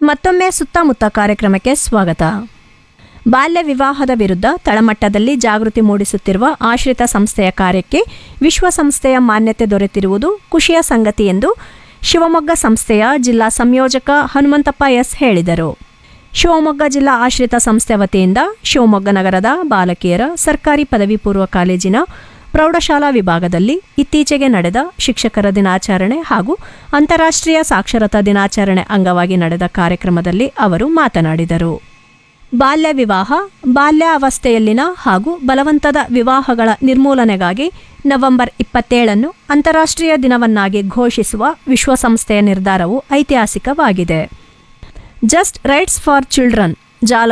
ಮತ್ತೊಮ್ಮೆ ಸುತ್ತಮುತ್ತ ಕಾರ್ಯಕ್ರಮಕ್ಕೆ ಸ್ವಾಗತ ಬಾಲ್ಯ ವಿವಾಹದ ವಿರುದ್ಧ ತಳಮಟ್ಟದಲ್ಲಿ ಜಾಗೃತಿ ಮೂಡಿಸುತ್ತಿರುವ ಆಶ್ರಿತ ಸಂಸ್ಥೆಯ ಕಾರ್ಯಕ್ಕೆ ವಿಶ್ವಸಂಸ್ಥೆಯ ಮಾನ್ಯತೆ ದೊರೆತಿರುವುದು ಖುಷಿಯ ಸಂಗತಿ ಎಂದು ಶಿವಮೊಗ್ಗ ಸಂಸ್ಥೆಯ ಜಿಲ್ಲಾ ಸಂಯೋಜಕ ಹನುಮಂತಪ್ಪ ಎಸ್ ಹೇಳಿದರು ಶಿವಮೊಗ್ಗ ಜಿಲ್ಲಾ ಆಶ್ರಿತ ಸಂಸ್ಥೆ ವತಿಯಿಂದ ಶಿವಮೊಗ್ಗ ನಗರದ ಬಾಲಕಿಯರ ಸರ್ಕಾರಿ ಪದವಿ ಪೂರ್ವ ಕಾಲೇಜಿನ ಪ್ರೌಢಶಾಲಾ ವಿಭಾಗದಲ್ಲಿ ಇತ್ತೀಚೆಗೆ ನಡೆದ ಶಿಕ್ಷಕರ ದಿನಾಚರಣೆ ಹಾಗೂ ಅಂತಾರಾಷ್ಟ್ರೀಯ ಸಾಕ್ಷರತಾ ದಿನಾಚರಣೆ ಅಂಗವಾಗಿ ನಡೆದ ಕಾರ್ಯಕ್ರಮದಲ್ಲಿ ಅವರು ಮಾತನಾಡಿದರು ಬಾಲ್ಯ ವಿವಾಹ ಬಾಲ್ಯ ಅವಸ್ಥೆಯಲ್ಲಿನ ಹಾಗೂ ಬಲವಂತದ ವಿವಾಹಗಳ ನಿರ್ಮೂಲನೆಗಾಗಿ ನವೆಂಬರ್ ಇಪ್ಪತ್ತೇಳನ್ನು ಅಂತಾರಾಷ್ಟ್ರೀಯ ದಿನವನ್ನಾಗಿ ಘೋಷಿಸುವ ವಿಶ್ವಸಂಸ್ಥೆಯ ನಿರ್ಧಾರವು ಐತಿಹಾಸಿಕವಾಗಿದೆ ಜಸ್ಟ್ ರೈಟ್ಸ್ ಫಾರ್ ಚಿಲ್ಡ್ರನ್ ಜಾಲ